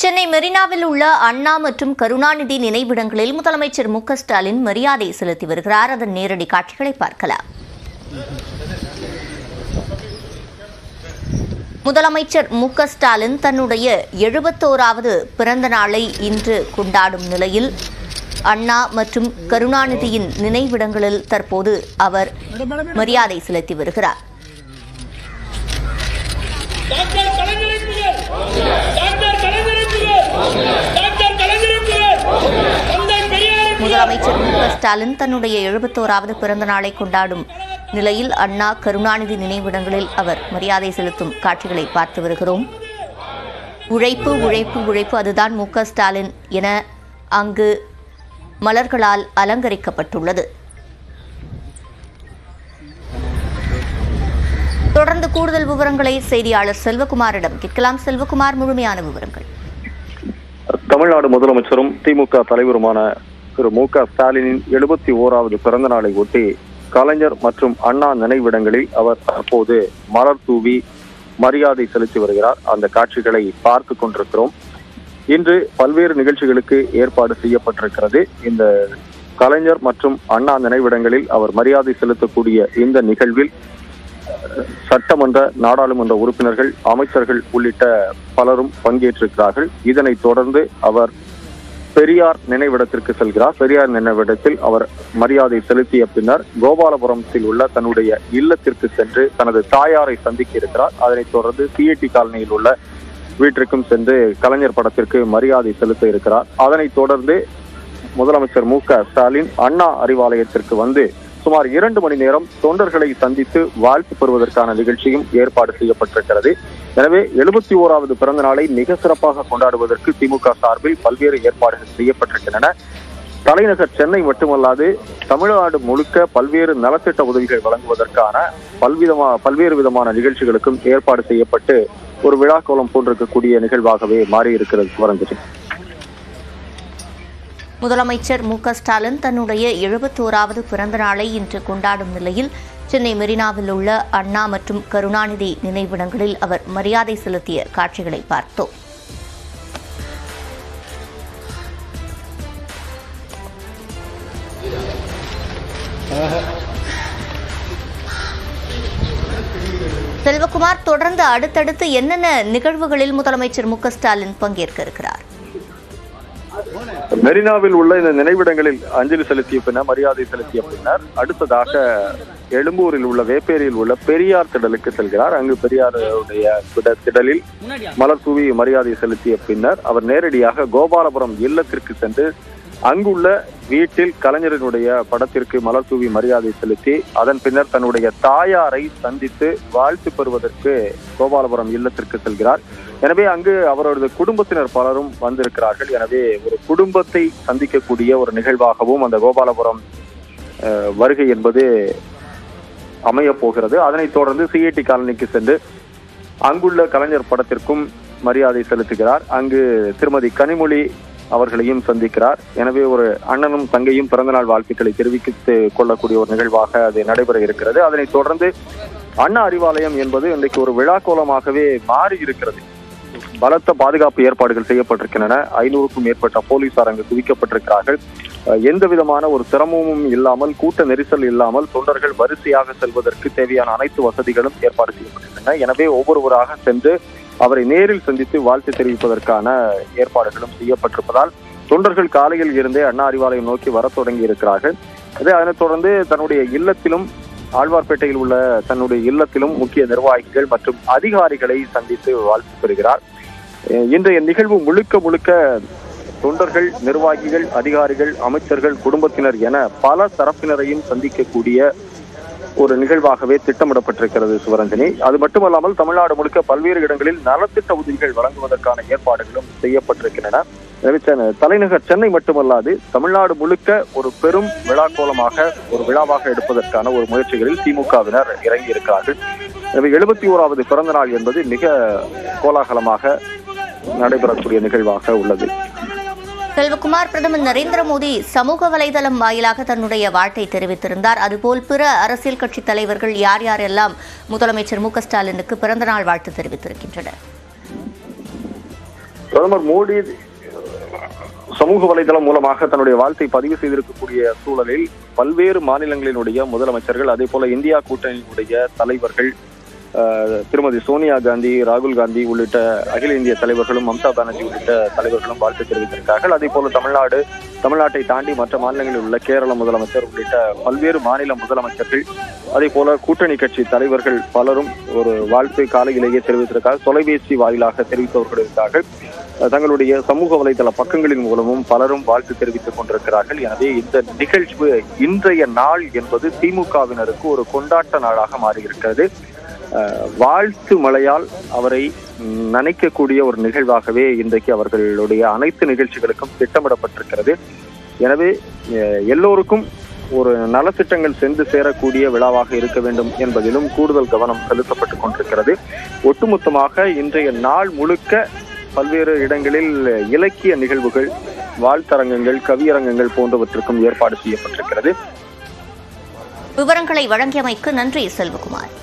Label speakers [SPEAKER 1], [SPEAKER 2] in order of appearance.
[SPEAKER 1] சென்னை மெரினாவில் உள்ள அண்ணா மற்றும் கருணாநிதி நினைவிடங்களில் முதலமைச்சர் மு க ஸ்டாலின் மரியாதை செலுத்தி வருகிறார் அதன் நேரடி காட்சிகளை பார்க்கலாம் முதலமைச்சர் மு க ஸ்டாலின் தன்னுடைய எழுபத்தோராவது பிறந்த நாளை இன்று கொண்டாடும் நிலையில் அண்ணா மற்றும் கருணாநிதியின் நினைவிடங்களில் தற்போது அவர் மரியாதை செலுத்தி வருகிறார்
[SPEAKER 2] டாக்டர் கலைஞரின் புகழ் டாக்டர் கலைஞரின் புகழ் டாக்டர் கலைஞரின் புகழ் தந்தை பெரியாரின் புகழ்
[SPEAKER 1] முதலமைச்சர் மு க ஸ்டாலின் தன்னுடைய எழுபத்தோராவது பிறந்த நாளை கொண்டாடும் நிலையில் அண்ணா கருணாநிதி நினைவிடங்களில் அவர் மரியாதை செலுத்தும் காட்சிகளை பார்த்து வருகிறோம் உழைப்பு உழைப்பு உழைப்பு அதுதான் மு க ஸ்டாலின் என அங்கு மலர்களால் அலங்கரிக்கப்பட்டுள்ளது தொடர்ந்து கூடுதல் விவரங்களை செய்தியாளர் செல்வகுமாரிடம் கேட்கலாம் செல்வகுமார் முழுமையான விவரங்கள்
[SPEAKER 3] தமிழ்நாடு முதலமைச்சரும் திமுக தலைவருமான திரு மு க ஸ்டாலினின் எழுபத்தி ஓராவது பிறந்த நாளை ஒட்டி கலைஞர் மற்றும் அண்ணா நினைவிடங்களில் அவர் தற்போது மலர் தூவி மரியாதை செலுத்தி வருகிறார் அந்த காட்சிகளை பார்த்து கொண்டிருக்கிறோம் இன்று பல்வேறு நிகழ்ச்சிகளுக்கு ஏற்பாடு செய்யப்பட்டிருக்கிறது இந்த கலைஞர் மற்றும் அண்ணா நினைவிடங்களில் அவர் மரியாதை செலுத்தக்கூடிய இந்த நிகழ்வில் சட்டமன்ற நாடாளுமன்ற உறுப்பினர்கள் அமைச்சர்கள் உள்ளிட்ட பலரும் பங்கேற்றிருக்கிறார்கள் இதனைத் தொடர்ந்து அவர் பெரியார் நினைவிடத்திற்கு செல்கிறார் பெரியார் நினைவிடத்தில் அவர் மரியாதை செலுத்திய பின்னர் கோபாலபுரத்தில் உள்ள தன்னுடைய இல்லத்திற்கு சென்று தனது தாயாரை சந்திக்க இருக்கிறார் அதனைத் தொடர்ந்து சிஐடி காலனியில் உள்ள வீட்டிற்கும் சென்று கலைஞர் படத்திற்கு மரியாதை செலுத்த இருக்கிறார் அதனைத் தொடர்ந்து முதலமைச்சர் மு க ஸ்டாலின் அண்ணா அறிவாலயத்திற்கு வந்து சுமார் இரண்டு மணி நேரம் தொண்டர்களை சந்தித்து வாழ்த்து பெறுவதற்கான நிகழ்ச்சியும் ஏற்பாடு செய்யப்பட்டிருக்கிறது எனவே எழுபத்தி ஓராவது பிறந்த நாளை மிக சிறப்பாக கொண்டாடுவதற்கு திமுக சார்பில் பல்வேறு ஏற்பாடுகள் செய்யப்பட்டிருக்கின்றன தலைநகர் சென்னை மட்டுமல்லாது தமிழ்நாடு முழுக்க பல்வேறு நலத்திட்ட உதவிகள் வழங்குவதற்கான பல்விதமா பல்வேறு விதமான நிகழ்ச்சிகளுக்கும் ஏற்பாடு செய்யப்பட்டு ஒரு விழாக்கோலம் போன்றிருக்கக்கூடிய நிகழ்வாகவே மாறியிருக்கிறது சுவரஞ்சலி
[SPEAKER 1] முதலமைச்சர் மு க ஸ்டாலின் தன்னுடைய எழுபத்தோராவது பிறந்த நாளை இன்று கொண்டாடும் நிலையில் சென்னை மெரினாவில் உள்ள அண்ணா மற்றும் கருணாநிதி நினைவிடங்களில் அவர் மரியாதை செலுத்திய காட்சிகளை பார்த்தோம் செல்வகுமார் தொடர்ந்து அடுத்தடுத்து என்னென்ன நிகழ்வுகளில் முதலமைச்சர் மு க ஸ்டாலின் பங்கேற்க இருக்கிறார்
[SPEAKER 3] மெரினாவில் உள்ள இந்த நினைவிடங்களில் அஞ்சலி செலுத்திய பின்னர் மரியாதை செலுத்திய பின்னர் அடுத்ததாக எழும்பூரில் உள்ள வேப்பேரியில் உள்ள பெரியார் திடலுக்கு செல்கிறார் அங்கு பெரியாருடைய திட- திடலில் மலர் தூவி மரியாதை செலுத்திய பின்னர் அவர் நேரடியாக கோபாலபுரம் இல்லத்திற்கு சென்று அங்குள்ள வீட்டில் கலைஞரினுடைய படத்திற்கு மலர் தூவி மரியாதை செலுத்தி அதன் பின்னர் தன்னுடைய தாயாரை சந்தித்து வாழ்த்து பெறுவதற்கு கோபாலபுரம் இல்லத்திற்கு செல்கிறார் எனவே அங்கு அவரது குடும்பத்தினர் பலரும் வந்திருக்கிறார்கள் எனவே ஒரு குடும்பத்தை சந்திக்கக்கூடிய ஒரு நிகழ்வாகவும் அந்த கோபாலபுரம் அஹ், வருகை என்பது அமையப் போகிறது அதனைத் தொடர்ந்து சிஐடி காலனிக்கு சென்று அங்குள்ள கலைஞர் படத்திற்கும் மரியாதை செலுத்துகிறார் அங்கு திருமதி கனிமொழி அவர்களையும் சந்திக்கிறார் எனவே ஒரு அண்ணனும் தங்கையும் பிறந்தநாள் வாழ்த்துக்களை தெரிவித்து கொள்ளக்கூடிய ஒரு நிகழ்வாக அது நடைபெற இருக்கிறது அதனைத் தொடர்ந்து அண்ணா அறிவாலயம் என்பது இன்றைக்கு ஒரு விழாக்கோலமாகவே மாறி இருக்கிறது பலத்த பாதுகாப்பு ஏற்பாடுகள் செய்யப்பட்டிருக்கின்றன ஐநூறுக்கும் மேற்பட்ட போலீசார் அங்கு குவிக்கப்பட்டிருக்கிறார்கள் அஹ், எந்த விதமான ஒரு சிரமமும் இல்லாமல் கூட்ட நெரிசல் இல்லாமல் தொண்டர்கள் வரிசையாக செல்வதற்கு தேவையான அனைத்து வசதிகளும் ஏற்பாடு செய்யப்பட்டிருக்கின்றன எனவே ஒவ்வொருவராக சென்று அவரை நேரில் சந்தித்து வாழ்த்து தெரிவிப்பதற்கான ஏற்பாடுகளும் செய்யப்பட்டிருப்பதால் தொண்டர்கள் காலையில் இருந்தே அண்ணா அறிவாலயம் நோக்கி வரத் தொடங்கி இருக்கிறார்கள் அதே அதனைத் தொடர்ந்து தன்னுடைய இல்லத்திலும் ஆழ்வார்பேட்டையில் உள்ள தன்னுடைய இல்லத்திலும் முக்கிய நிர்வாகிகள் மற்றும் அதிகாரிகளை சந்தித்து வாழ்த்து பெறுகிறார் அஹ் இன்றைய நிகழ்வு முழுக்க முழுக்க தொண்டர்கள் நிர்வாகிகள் அதிகாரிகள் அமைச்சர்கள் குடும்பத்தினர் என பல தரப்பினரையும் சந்திக்கக்கூடிய ஒரு நிகழ்வாகவே திட்டமிடப்பட்டிருக்கிறது சிவரஞ்சனி அது மட்டுமல்லாமல் தமிழ்நாடு முழுக்க பல்வேறு இடங்களில் நலத்திட்ட உதவிகள் வழங்குவதற்கான ஏற்பாடுகளும் செய்யப்பட்டிருக்கின்றன எனவே சென்னை- தலைநகர் சென்னை மட்டுமல்லாது தமிழ்நாடு முழுக்க ஒரு பெரும் விழாக்கோலமாக ஒரு விழாவாக எடுப்பதற்கான ஒரு முயற்சிகளில் திமுகவினர் இறங்கி இருக்கிறார்கள் எனவே எழுபத்தி ஓராவது பிறந்த நாள் என்பது மிக கோலாகலமாக நடைபெறக்கூடிய நிகழ்வாக உள்ளது
[SPEAKER 1] செல்வகுமார் பிரதமர் நரேந்திர மோடி சமூக வலைதளம் வாயிலாக தன்னுடைய வாழ்த்தை தெரிவித்திருந்தார் அதுபோல் பிற அரசியல் கட்சித் தலைவர்கள் யார் யாரெல்லாம் முதலமைச்சர் மு க ஸ்டாலினுக்கு பிறந்தநாள் வாழ்த்து தெரிவித்திருக்கின்றனர்
[SPEAKER 3] பிரதமர் மோடி சமூக வலைதளம் மூலமாக தன்னுடைய வாழ்த்தை பதிவு செய்திருக்கக்கூடிய சூழலில் பல்வேறு மாநிலங்களினுடைய முதலமைச்சர்கள் அதே போல இந்தியா கூட்டணியினுடைய தலைவர்கள் அஹ், திருமதி சோனியா காந்தி ராகுல் காந்தி உள்ளிட்ட அகில இந்திய தலைவர்களும் மம்தா பானர்ஜி உள்ளிட்ட தலைவர்களும் வாழ்த்து தெரிவித்திருக்கிறார்கள் அதே போல தமிழ்நாடு தமிழ்நாட்டை தாண்டி மற்ற மாநிலங்களில் உள்ள கேரள முதலமைச்சர் உள்ளிட்ட பல்வேறு மாநில முதலமைச்சர்கள் அதே போல கூட்டணி கட்சி தலைவர்கள் பலரும் ஒரு வாழ்த்து காலையிலேயே தெரிவித்திருக்கார்கள் தொலைபேசி வாயிலாக தெரிவித்தவர்கள் இருக்கார்கள் அஹ் தங்களுடைய சமூக வலைதள பக்கங்களின் மூலமும் பலரும் வாழ்த்து தெரிவித்துக் கொண்டிருக்கிறார்கள் எனவே இந்த நிகழ்வு இன்றைய நாள் என்பது திமுகவினருக்கு ஒரு கொண்டாட்ட நாளாக மாறியிருக்கிறது அஹ் வாழ்த்து மழையால் அவரை நனைக்கக்கூடிய ஒரு நிகழ்வாகவே இன்றைக்கு அவர்களுடைய அனைத்து நிகழ்ச்சிகளுக்கும் திட்டமிடப்பட்டிருக்கிறது எனவே அஹ் எல்லோருக்கும் ஒரு நலத்திட்டங்கள் சென்று சேரக்கூடிய விழாவாக இருக்க வேண்டும் என்பதிலும் கூடுதல் கவனம் செலுத்தப்பட்டுக் கொண்டிருக்கிறது ஒட்டுமொத்தமாக இன்றைய நாள் முழுக்க பல்வேறு இடங்களில் இலக்கிய நிகழ்வுகள் வாழ்த்தரங்கங்கள் கவியரங்கங்கள் போன்றவற்றுக்கும் ஏற்பாடு செய்யப்பட்டிருக்கிறது
[SPEAKER 1] விவரங்களை வழங்கியமைக்கு நன்றி செல்வகுமார்